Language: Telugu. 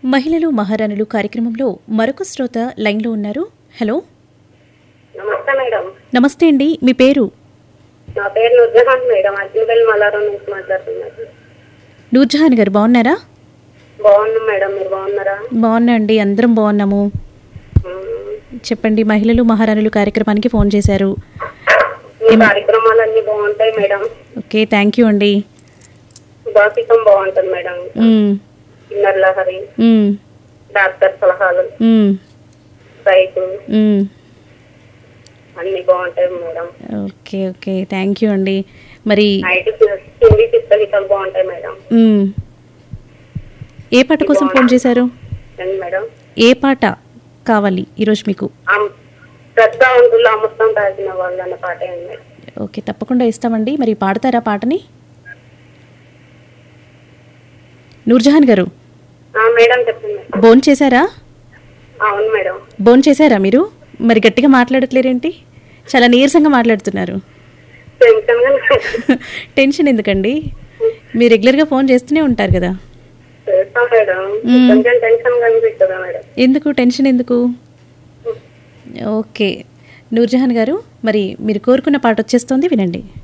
మహిళలు మహారాణులు కార్యక్రమంలో మరొక శ్రోత లైన్లో ఉన్నారు హలో నమస్తే మేడం నమస్తే అండి మీ పేరు నా పేరు నుర్జహాన్ మేడం అజ్మీబెల్ మలారం నుంచి మాట్లాడుతున్నారు నూర్జహాన్ గారు బాగున్నారా బాగున్నాం మేడం మీరు బాగున్నారా బాగున్నా అండి అందరం బాగున్నాము మ్మ్. చెప్పండి మహిళలు మహారాణులు కార్యక్రమానికి ఫోన్ చేశారు మీ కార్యక్రమాలన్నీ బాగుంటాయి మేడం ఓకే థ్యాంక్ యూ అండి బాసికం బాగుంటుంది మేడం మ్మ్, ఇన్నర్ లహరి మ్మ్, డాక్టర్ సలహాలు మ్మ్, రైతు మ్మ్. అన్ని బాగుంటాయి madam okay okay thank you అండి మరి నైట్ హిందీ చిత్రగీతాలు బాగుంటాయి మేడం మ్మ్. ఏ పాట కోసం ఫోన్ చేశారు ఏంటి మేడం ఏ పాట కావాలి ఈరోజు మీకు అమ్- శ్రద్ధ వంతుల్లో అమృతం తాగిన వాళ్ళు అన్న పాట ఏంటి మేడం ఓకే తప్పకుండా ఇస్తామండి మరి పాడతారా పాటని నూర్జహాన్ గారు ఆ, మేడం చెప్పండి మేడం. బోన్ చేశారా అవును మేడం బోన్ చేశారా మీరు మరి గట్టిగా మాట్లాడట్లేరేంటి చాలా నీరసంగా మాట్లాడుతున్నారు టెన్షన్ గా టెన్షన్ ఎందుకండి మీరు రెగ్యులర్గా ఫోన్ చేస్తూనే ఉంటారు కదా చేస్తాం మేడం మ్మ్. కొంచెం టెన్షన్ గా అనిపిస్తుందా మేడం ఎందుకు టెన్షన్ ఎందుకు ఓకే నూర్జహాన్ గారు మరి మీరు కోరుకున్న పాట వచ్చేస్తోంది వినండి